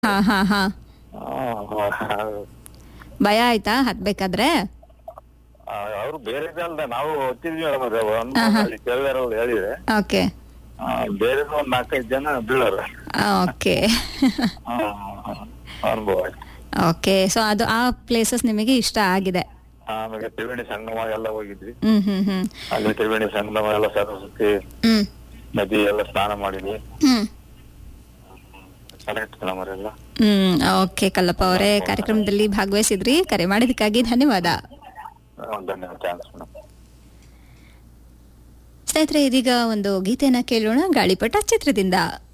ಹಾ ಹಾ ಹಾ ಭಯ ಆಯ್ತಾ ಹತ್ಬೇಕಾದ್ರೆ ಅವರು ಬೇರೆ ಅಲ್ದ ನಾವು ಓದ್ತಿದ್ವಿ ಮೇಡಮ್ ಅದು ಅನುಭವ ಕೇಳಿದಾರಲ್ಲ ಹೇಳಿದ್ರೆ ಓಕೆ ಆ, ಬೇರೆ ಒಂದ್ ನಾಲ್ಕೈದು ಜನ ಬೀಳಾರ ಓಕೆ ಅನುಭವ ಆಯ್ತು ಓಕೆ ಸೊ ಅದು ಆ ಪ್ಲೇಸಸ್ ನಿಮಗೆ ಇಷ್ಟ ಆಗಿದೆ ಆಮೇಲೆ ತ್ರಿವೇಣಿ ಸಂಗಮ ಎಲ್ಲ ಹೋಗಿದ್ವಿ ಹ್ಮ್ ಹ್ಮ್ ಹ್ಮ್ ಅಲ್ಲಿ ತ್ರಿವೇಣಿ ಸಂಗಮ ಎಲ್ಲ ಸರಸ್ವತಿ ಹ್ಮ್ ನದಿ ಎಲ್ಲ ಸ್ನಾನ ಮಾಡಿದ್ವಿ ಹ್ಮ್ ಚೆನ್ನಾಗಿತ್ತು ನಮ್ಮರೆಲ್ಲ ಹ್ಮ್ ಓಕೆ ಕಲ್ಲಪ್ಪ ಅವರೇ ಕಾರ್ಯಕ್ರಮದಲ್ಲಿ ಭಾಗವಹಿಸಿದ್ರಿ ಕರೆ ಮಾಡಿದಕ್ಕಾಗಿ ಧನ್ಯವಾದ ಧನ್ಯವಾದ ಥ್ಯಾಂಕ್ಸ್ ಮೇಡಮ್ ಸ್ನೇಹಿತರೆ ಇದೀಗ ಒಂದು ಗೀತೆಯನ್ನ ಕೇಳೋಣ ಗಾಳಿಪಟ ಚಿತ್ರದಿಂದ